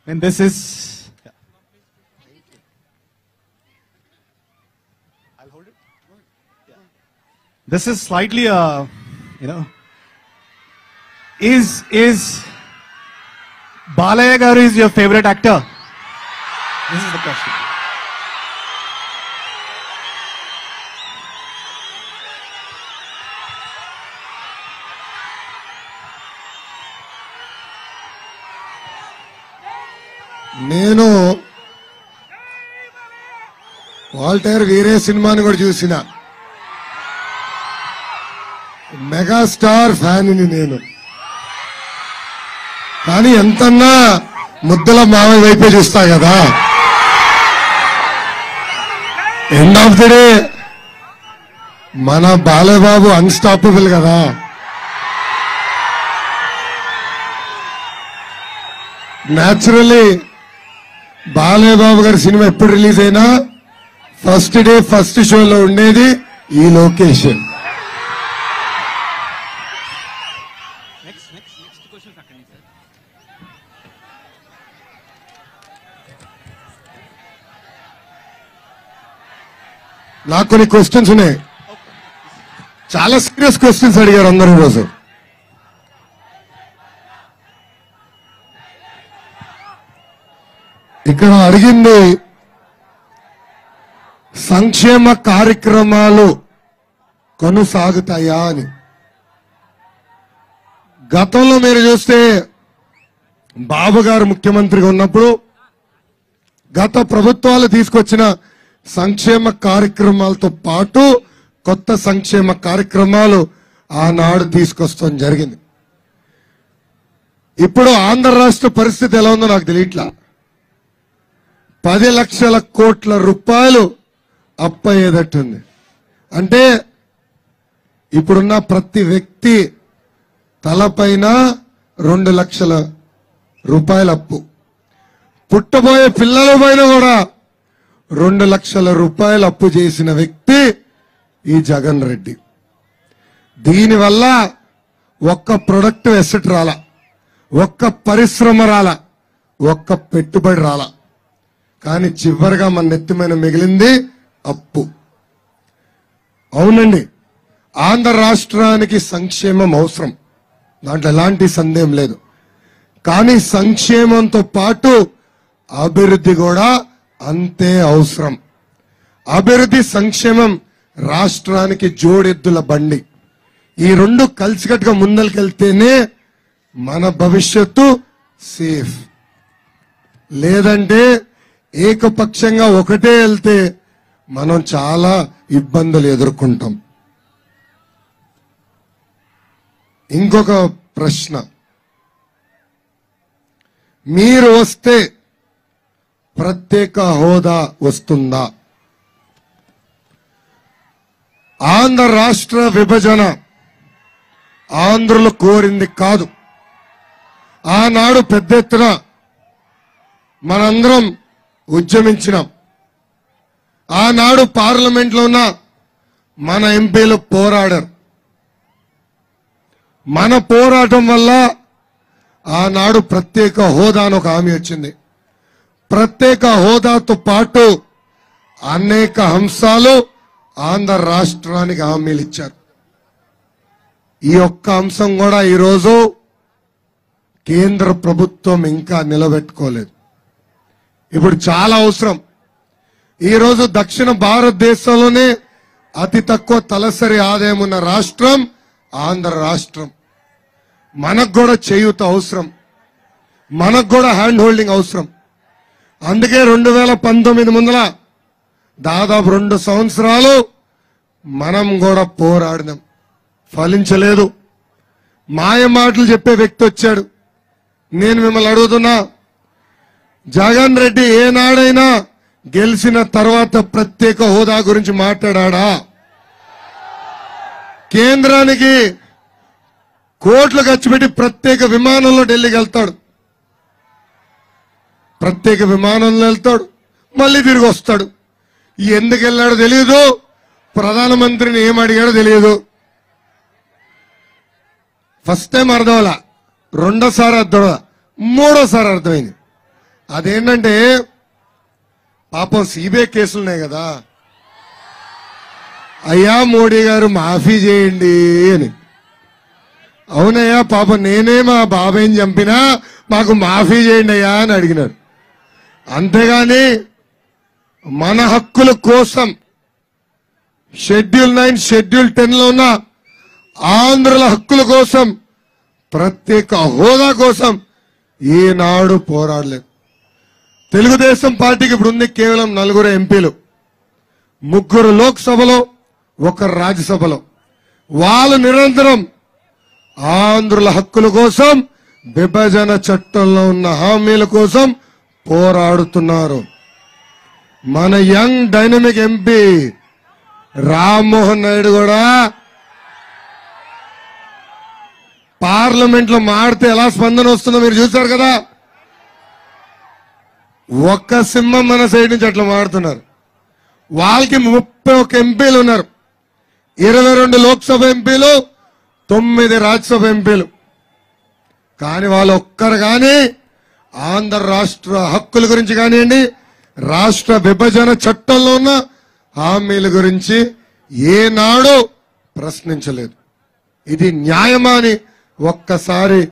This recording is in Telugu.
And this is. I'll hold it. This is slightly uh, you know, is is Balaya Garu is your favorite actor? This is the question. నేను వాల్టైర్ వీరే సినిమాని కూడా చూసిన మెగాస్టార్ ఫ్యాన్ నేను కానీ ఎంతన్నా ముద్దల మామయ్య వైపే చూస్తా కదా ఎండ్ ఆఫ్ ది డే మన బాలయ్యబాబు అన్స్టాపబుల్ కదా న్యాచురల్లీ బాలయ్య బాబు గారి సినిమా ఎప్పుడు రిలీజ్ అయినా ఫస్ట్ డే ఫస్ట్ షోలో ఉండేది ఈ లొకేషన్ నాకు కొన్ని క్వశ్చన్స్ ఉన్నాయి చాలా సీరియస్ క్వశ్చన్స్ అడిగారు అందరు ఈరోజు ఇక్కడ అడిగింది సంక్షేమ కార్యక్రమాలు కొనసాగుతాయా అని గతంలో మీరు చూస్తే బాబు గారు ముఖ్యమంత్రిగా ఉన్నప్పుడు గత ప్రభుత్వాలు తీసుకొచ్చిన సంక్షేమ కార్యక్రమాలతో పాటు కొత్త సంక్షేమ కార్యక్రమాలు ఆనాడు తీసుకొస్తాం జరిగింది ఇప్పుడు ఆంధ్ర రాష్ట్ర పరిస్థితి ఎలా ఉందో నాకు తెలియట్లా పది లక్షల కోట్ల రూపాయలు అప్పయ్యేటట్టుంది అంటే ఇప్పుడున్న ప్రతి వ్యక్తి తలపైన రెండు లక్షల రూపాయల అప్పు పుట్టబోయే పిల్లల పైన కూడా రెండు లక్షల రూపాయలు అప్పు చేసిన వ్యక్తి ఈ జగన్ రెడ్డి దీనివల్ల ఒక్క ప్రొడక్ట్ ఎసెట్ రాలా ఒక్క పరిశ్రమ రాలా ఒక్క పెట్టుబడి రాలా కానీ చివరిగా మన నెత్తిమైన మిగిలింది అప్పు అవునండి ఆంధ్ర రాష్ట్రానికి సంక్షేమం అవసరం దాంట్లో ఎలాంటి సందేహం లేదు కానీ సంక్షేమంతో పాటు అభివృద్ధి కూడా అంతే అవసరం అభివృద్ధి సంక్షేమం రాష్ట్రానికి జోడెద్దుల బండి ఈ రెండు కలిసికట్టుగా ముందరికెళ్తేనే మన భవిష్యత్తు సేఫ్ లేదంటే ఏకపక్షంగా ఒకటే వెళ్తే మనం చాలా ఇబ్బందులు ఎదుర్కొంటాం ఇంకొక ప్రశ్న మీరు వస్తే ప్రత్యేక హోదా వస్తుందా ఆంధ్ర రాష్ట్ర విభజన ఆంధ్రులు కోరింది కాదు ఆనాడు పెద్ద ఎత్తున మనందరం ఉద్యమించినాం ఆనాడు పార్లమెంట్ లో ఉన్న మన ఎంపీలు పోరాడారు మన పోరాటం వల్ల ఆనాడు ప్రత్యేక హోదా అని ఒక హామీ వచ్చింది ప్రత్యేక హోదాతో పాటు అనేక అంశాలు ఆంధ్ర రాష్ట్రానికి హామీలు ఇచ్చారు ఈ ఒక్క అంశం కూడా ఈరోజు కేంద్ర ప్రభుత్వం ఇంకా నిలబెట్టుకోలేదు ఇప్పుడు చాలా అవసరం ఈరోజు దక్షిణ భారతదేశంలోనే అతి తక్కువ తలసరి ఆదాయం ఉన్న రాష్ట్రం ఆంధ్ర రాష్ట్రం మనకు కూడా చేయూత అవసరం మనకు కూడా హ్యాండ్ హోల్డింగ్ అవసరం అందుకే రెండు వేల పంతొమ్మిది ముందల దాదాపు రెండు సంవత్సరాలు మనం కూడా పోరాడినాం ఫలించలేదు మాయ మాటలు చెప్పే వ్యక్తి వచ్చాడు నేను మిమ్మల్ని అడుగుతున్నా జగన్ రెడ్డి ఏనాడైనా గెలిచిన తర్వాత ప్రత్యేక హోదా గురించి మాట్లాడా కేంద్రానికి కోట్లు ఖర్చు పెట్టి ప్రత్యేక విమానంలో ఢిల్లీకి వెళ్తాడు ప్రత్యేక విమానంలో వెళ్తాడు మళ్ళీ తిరిగి వస్తాడు ఎందుకు వెళ్ళాడో తెలియదు ప్రధానమంత్రిని ఏం అడిగాడో తెలియదు ఫస్ట్ టైం అర్థం అలా రెండోసారి అర్థం అవ్వలా. మూడోసారి అర్థమైంది అదేంటంటే పాపం సిబిఐ కేసులున్నాయి కదా అయ్యా మోడీ గారు మాఫీ చేయండి అని అవునయ్యా పాపం నేనే మా బాబాయ్ని చంపినా మాకు మాఫీ చేయండి అయ్యా అని అడిగినారు అంతేగాని మన హక్కుల కోసం షెడ్యూల్ నైన్ షెడ్యూల్ టెన్ లో ఉన్న ఆంధ్రుల హక్కుల కోసం ప్రత్యేక హోదా కోసం ఈనాడు పోరాడలేదు తెలుగుదేశం పార్టీకి ఇప్పుడు ఉంది కేవలం నలుగురు ఎంపీలు ముగ్గురు లోక్సభలో ఒకరు రాజ్యసభలో వాళ్ళు నిరంతరం ఆంధ్రుల హక్కుల కోసం విభజన చట్టంలో ఉన్న హామీల కోసం పోరాడుతున్నారు మన young dynamic MP Rammohan Naidu కూడా పార్లమెంట్ లో మాడితే ఎలా స్పందన వస్తుందో మీరు చూశారు కదా ఒక్క సింహం మన సైడ్ నుంచి అట్లా మాడుతున్నారు వాళ్ళకి ముప్పై ఒక్క ఎంపీలు ఉన్నారు ఇరవై రెండు లోక్సభ ఎంపీలు తొమ్మిది రాజ్యసభ ఎంపీలు కానీ వాళ్ళు ఒక్కరు కానీ ఆంధ్ర రాష్ట్ర హక్కుల గురించి కానివ్వండి రాష్ట్ర విభజన చట్టంలో ఉన్న హామీల గురించి ఏనాడు ప్రశ్నించలేదు ఇది న్యాయమా అని ఒక్కసారి